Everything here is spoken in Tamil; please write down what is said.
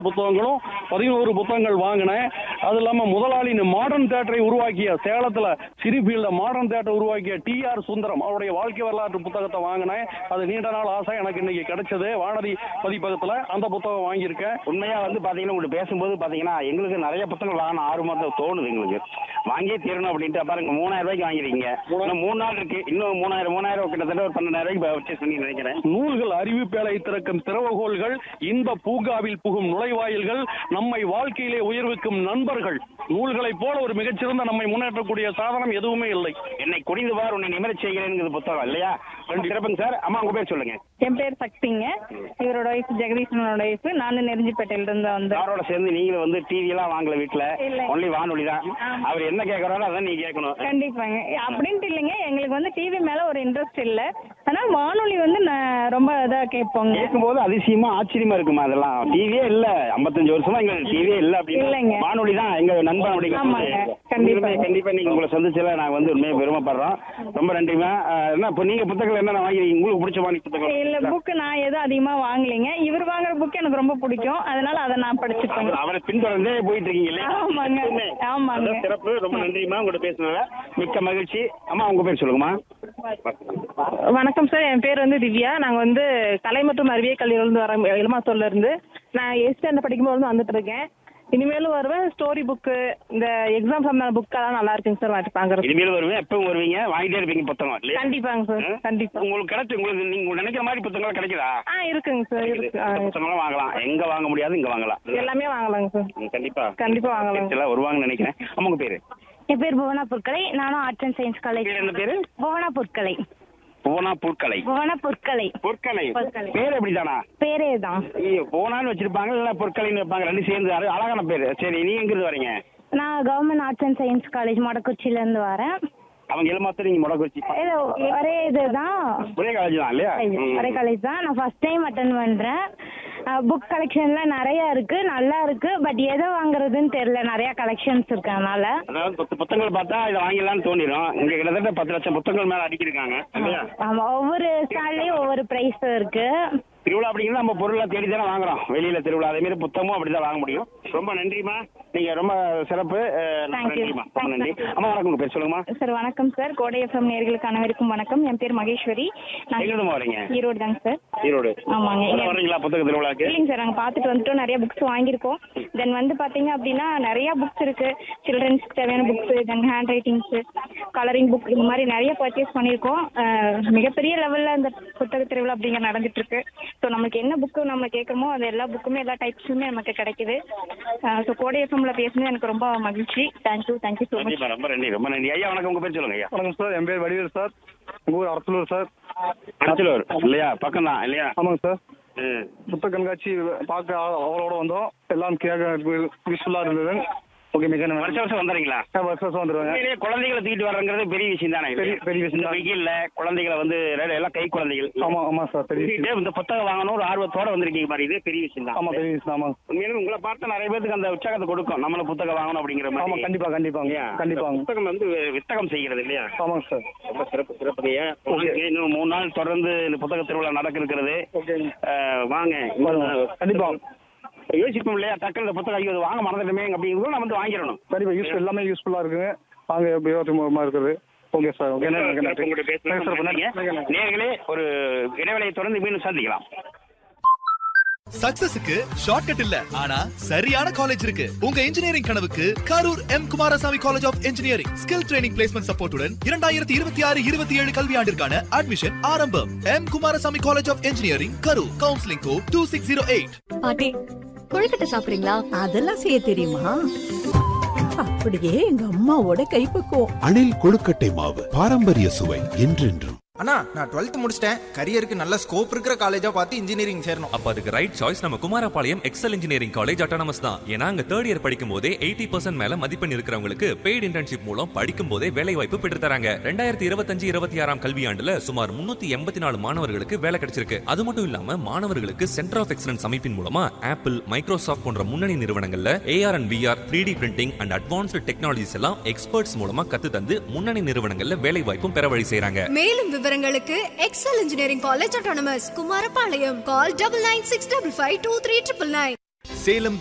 புத்தகங்களும் பதினோரு புத்தகங்கள் வாங்கினேன் அது இல்லாம முதலாளியின் மாடர்ன் தேட்டரை உருவாக்கிய சேலத்துல சிறுபீல்ட மாடர்ன் தேட்டர் உருவாக்கிய டி ஆர் சுந்தரம் அவருடைய வாழ்க்கை வரலாற்று புத்தகத்தை வாங்கினேன் அது நீண்ட நாள் ஆசை எனக்கு இன்னைக்கு கிடைச்சது வானதி பதிப்பகத்துல அந்த புத்தகம் வாங்கியிருக்கேன் உண்மையா வந்து பாத்தீங்கன்னா உங்கள்ட்ட பேசும்போது பாத்தீங்கன்னா எங்களுக்கு நிறைய புத்தகங்கள் வாங்கணும் ஆர்வமாக தோணுது எங்களுக்கு வாங்கியே தீரணும் அப்படின்ட்டு பாருங்க மூணாயிரம் ரூபாய்க்கு வாங்கிருக்கீங்க இன்னும் மூணு நாள் இருக்கு இன்னும் மூணாயிரம் மூணாயிரம் கிட்டத்தட்ட ஒரு பன்னெண்டாயிரம் ரூபாய்க்கு பர்ச்சேஸ் பண்ணி நினைக்கிறேன் நூல்கள் அறிவிப்பேலை திறக்கும் திறவுகோள்கள் இன்ப பூங்காவில் புகும் நுழைவாயில்கள் நம்மை வாழ்க்கையிலே உயர்விக்கும் நண்பர்கள் நூல்களைப் போல ஒரு மிகச்சிறந்த நம்மை முன்னேற்றக்கூடிய சாதனம் எதுவுமே இல்லை என்னை குடிந்து பார் உன்னை நிமிரச் செய்கிறேன் புத்தகம் இல்லையா சிறப்புங்க சார் அம்மா உங்க பேர் சொல்லுங்க என் பேர் சக்திங்க இவரோட ஒய்ஃப் ஜெகதீஷனோட ஒய்ஃப் நான் நெருஞ்சிப்பேட்டையில இருந்து வந்து அவரோட சேர்ந்து நீங்களும் வந்து டிவி எல்லாம் வாங்கல வீட்டுல இல்ல. ஒன்லி வானொலி தான் ஆமா. அவர் என்ன கேட்கறாரோ அதான் நீ கேட்கணும் கண்டிப்பாங்க அப்படின்ட்டு இல்லைங்க எங்களுக்கு வந்து டிவி மேல ஒரு இன்ட்ரெஸ்ட் இல்ல ஆனா வானொலி வந்து நான் ரொம்ப இதா கேட்போங்க கேட்கும்போது அதிசயமா ஆச்சரியமா இருக்குமா அதெல்லாம் டிவியே இல்ல 55 வருஷமா எங்க டிவியே இல்ல இல்லைங்க. அப்படின்னு வானொலி தான் எங்க நண்பன் ஆமாங்க, அப்படிங்கிறது கண்டிப்பா. உண்மையிலுமே கண்டிப்பா நீங்க உங்களை சந்திச்சல நாங்க வந்து உண்மையை பெருமைப்படுறோம் ரொம்ப நன்றிமா அஹ், என்ன இப்போ நீங்க புத்தகங்கள் என்னென்ன வாங்கிருக்கீங்க உங்களுக்கு பிடிச்ச மாதிரி இல்ல புத்தகம் புக் நான் எதுவும் அதிகமா வாங்கலைங்க இவர் வாங்குற புக் எனக்கு ரொம்ப பிடிக்கும் அதனால அதை நான் படிச்சுப்பேங்க அவரை பின்தொடர்ந்தே போயிட்டு இருக்கீங்க இல்லையா ஆமாங்க. எப்பவுமே. ஆமாங்க. அதான் சிறப்பு ரொம்ப நன்றிமா உங்கள்ட்ட பேசுனதுல மிக்க மகிழ்ச்சி அம்மா உங்க பேர் சொல்லுங்கம்மா வணக்கம் சார் என் பேர் வந்து திவ்யா நாங்கள் வந்து கலை மற்றும் அறிவியல் கல்வியிலிருந்து வர இளமாத்தூர்ல இருந்து நான் எயிட் ஸ்டாண்டர்ட் படிக்கும்போது வந்து வந்துட்டு இருக்கேன் இனிமேலும் வருவேன் ஸ்டோரி புக்கு இந்த எக்ஸாம் சம்பந்த புக்கெல்லாம் நல்லா இருக்குங்க சார் வாங்கி வாங்குறது இனிமேல் வருவேன் எப்பவும் வருவீங்க வாங்கிட்டே இருப்பீங்க புத்தகம் இல்லையா கண்டிப்பாங்க சார் ஆ? கண்டிப்பா உங்களுக்கு கிடைச்சு உங்களுக்கு நீங்க நினைக்கிற மாதிரி புத்தகங்கள் கிடைக்குதா ஆ இருக்குங்க சார் இருக்கு ஆ, இருக்கு. புத்தகங்களும் வாங்கலாம் எங்க வாங்க முடியாது இங்க வாங்கலாம் எல்லாமே வாங்கலாங்க சார் ம், கண்டிப்பா கண்டிப்பா வாங்கலாம் எல்லாம் வருவாங்கன்னு நினைக்கிறேன் அம்மா உங்க பேரு என் பேர் புவனா பொற்கலை நானும் ஆர்ட்ஸ் அண்ட் சயின்ஸ் காலேஜ் பேர் என்ன பேரு புவனா பொற்கலை புவனா பூர்க்கலை புவனா பொற்கலை பொற்கலை பொற்கலை. பேர் எப்படிதானா பேரே தான் ஐயோ புவனான்னு வச்சிருப்பாங்க இல்ல பொற்கலைன்னு வைப்பாங்க ரெண்டு சேர்ந்து அது அழகான பேரு சரி நீ எங்க இருந்து வரீங்க நான் government arts and science college மொடக்குச்சில இருந்து வரேன் அவங்க எழுமாத்த நீங்க முடக்குறிச்சி இது ஒரே இதுதான் ஒரே காலேஜ் தான் இல்லையா ம். ஒரே காலேஜ் தான் நான் ஃபர்ஸ்ட் டைம் அட்டன் பண்றேன் புக் கலெக்ஷன்லாம் நிறைய இருக்கு நல்லா இருக்கு பட் எதை வாங்குறதுன்னு தெரியல நிறைய கலெக்ஷன்ஸ் இருக்கு அதனால அதாவது புத்த- புத்தகங்கள் பார்த்தா இதை வாங்கிடலாம்னு தோணிடும் இங்க கிட்டத்தட்ட பத்து லட்சம் புத்தகங்கள் மேல அடிக்கிருக்காங்க இல்லையா ஆமா ஒவ்வொரு ஸ்டால்லையும் ஒவ்வொரு பிரைஸ் இருக்கு திருவிழா அப்படிங்கிறது நம்ம பொருளை தேடி தானே வாங்குறோம் வெளியில திருவிழா அதே மாதிரி புத்தகமும் அப்படிதான் வாங்க முடியும் ரொம்ப நன்றிமா நீங்க ரொம்ப சிறப்பு அஹ், ரொம்ப Thank you. நன்றிமா ரொம்ப நன்றி அம்மா வணக்கம் உங்க பேர் சொல்லுங்கம்மா சார் வணக்கம் சார் கோடை எஃப்எம் நேர்களுக்கு அனைவருக்கும் வணக்கம் என் பேர் மகேஸ்வரி நான் எங்கிருந்து வரீங்க ஈரோடு தாங்க சார் ஈரோடு ஆமாங்க இப்பதான் வர்றீங்களா புத்தக திருவிழாக்கு இல்லைங்க சார் நாங்கள் பார்த்துட்டு வந்துட்டோம் நிறைய புக்ஸ் வாங்கியிருக்கோம் தென் வந்து பார்த்தீங்க அப்படின்னா நிறைய புக்ஸ் இருக்கு சில்ட்ரன்ஸ் தேவையான books then handwritings colouring book இந்த மாதிரி நிறைய பர்ச்சேஸ் பண்ணியிருக்கோம் அஹ், மிகப்பெரிய லெவலில் இந்த புத்தக திருவிழா அப்படிங்கிற நடந்துட்டு இருக்கு ஸோ நமக்கு என்ன புக்கு நம்ம கேட்குறோமோ அது எல்லா புக்குமே எல்லா டைப்ஸுமே நமக்கு கிடைக்குது ஸோ கோடை எஃப்எம்ல பேசுனது எனக்கு ரொம்ப மகிழ்ச்சி தேங்க்யூ தேங்க்யூ ஸோ மச் நன்றிமா ரொம்ப நன்றி ரொம்ப நன்றி ஐயா வணக்கம் உங்க பேர் சொல்லுங்க ஐயா வணக்கம் சார் என் பேர் வடிவேல் சார் எங்கள் ஊர் அரசலூர் சார் அடிச்சலூர் இல்லையா பக்கம் தான் இல்லையா ஆமாங்க சார் ம். புத்தக கண்காட்சி பார்க்க அவளோட வந்தோம் எல்லாம் கேட்க யூஸ்ஃபுல்லாக இருந்தது ஓகே மிக நன்றி. வருஷம் வருஷம் வந்துடுறீங்களா வருஷம் வருஷம் வந்துடுவாங்க உண்மையிலேயே குழந்தைகளை தூக்கிட்டு வர்றங்கிறது பெரிய விஷயம் தானே பெரிய- பெரிய விஷயம் தான். வெயில்ல குழந்தைகளை வந்து ரெ- எல்லாம் கை குழந்தைகள் ஆமாம் ஆமாம் சார் பெரிய விஷயம். தூக்கிட்டு இந்த புத்தகம் வாங்கணும் ஒரு ஆர்வத்தோட வந்திருக்கீங்க பாரு இது பெரிய விஷயம் தான் ஆமாம் பெரிய விஷயம் ஆமாம் உண்மையிலும் உங்களை பார்த்தா நிறைய பேருக்கு அந்த உற்சாகத்தை கொடுக்கும் நம்மளும் புத்தகம் வாங்கணும் அப்படிங்கிற மாதிரி ஆமாம் கண்டிப்பாக கண்டிப்பாங்க இல்லையா? கண்டிப்பாங்க இந்த புத்தகம் வந்து வித்தகம் செய்கிறது இல்லையா ஆமாங்க சார் ரொம்ப சிறப்பு சிறப்புங்க வாங்க, இன்னும் மூணு நாள் தொடர்ந்து இந்த புத்தக திருவிழா நடக்க இருக்கிறது ஓகேங்க அஹ், வாங்க கண்டிப்பாக யோசிப்போம் இல்லையா டக்குனு இந்த புத்தகம் ஐயோ இது வாங்க மறந்துட்டுமே அப்படிங்கிறது நம்ம வந்து வாங்கிடணும் கண்டிப்பாக யூஸ் எல்லாமே யூஸ்ஃபுல்லாக இருக்குங்க வாங்க உபயோகமாக இருக்குது ஓகே சார் ஓகே நன்றி நன்றி உங்கள்கிட்ட பேசுனது நன்றி சார் நன்றி நன்றிங்க. நேயர்களே ஒரு இடைவேளையை தொடர்ந்து மீண்டும் சந்திக்கலாம் சக்சஸுக்கு ஷார்ட்கட் இல்ல ஆனா சரியான காலேஜ் இருக்கு உங்க இன்ஜினியரிங் கனவுக்கு Karur M Kumarasamy college of engineering skill training placement சப்போர்ட்டுடன் இரண்டாயிரத்தி இருபத்தி ஆறு இருபத்தி ஏழு கல்வியாண்டிற்கான அட்மிஷன் ஆரம்பம் M Kumarasamy college of engineering Karur counselling code two six zero eight பாட்டி கொழுக்கட்டை சாப்பிடுறீங்களா அதெல்லாம் செய்ய தெரியுமா அப்படியே எங்க அம்மாவோட கைப்பக்குவம் அணில் கொழுக்கட்டை மாவு பாரம்பரிய சுவை என்றென்றும் அண்ணா நான் டுவெல்த் முடிச்சிட்டேன் கரியருக்கு நல்ல ஸ்கோப் இருக்கிற காலேஜா பார்த்து இன்ஜினியரிங் சேரணும் அப்ப அதுக்கு ரைட் சாய்ஸ் நம்ம Kumarapalayam Excel engineering college autonomous தான் ஏன்னா அங்க தேர்ட் இயர் படிக்கும் போதே எயிட்டி பர்சன்ட் மேல மதிப்பெண் இருக்கிறவங்களுக்கு பெய்டு இன்டர்ன்ஷிப் மூலம் படிக்கும் போதே வேலை வாய்ப்பு பெற்று தராங்க ரெண்டாயிரத்தி இருபத்தஞ்சு இருபத்தி ஆறாம் கல்வியாண்டுல சுமார் முன்னூத்தி எண்பத்தி நாலு மாணவர்களுக்கு வேலை கிடைச்சிருக்கு அது மட்டும் இல்லாம மாணவர்களுக்கு சென்டர் ஆஃப் எக்ஸலன்ஸ் அமைப்பின் மூலமா ஆப்பிள் மைக்ரோசாஃப்ட் போன்ற முன்னணி நிறுவனங்கள்ல AR and VR three D printing and advanced technologies எல்லாம் எக்ஸ்பர்ட்ஸ் மூலமா கத்து தந்து முன்னணி நிறுவனங்கள்ல வேலை வாய்ப்பும் பெற வழி செய்றாங்க மேலும் விவரங்களுக்கு Excel engineering college autonomous Kumarapalayam call double nine six double five two three triple nine Salem